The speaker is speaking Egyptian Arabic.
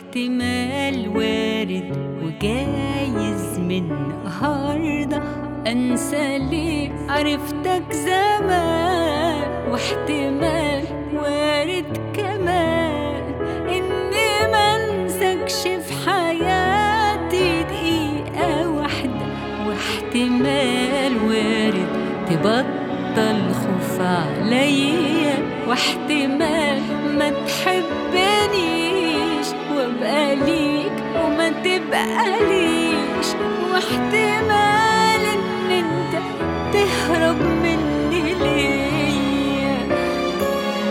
واحتمال وارد وجايز من النهارده انسى ليه عرفتك زمان واحتمال وارد كمان اني منسكش في حياتي دقيقة واحدة واحتمال وارد تبطل خوف عليا واحتمال ما تحبنيش وابقى ليك وما تبقى ليش واحتمال ان انت تهرب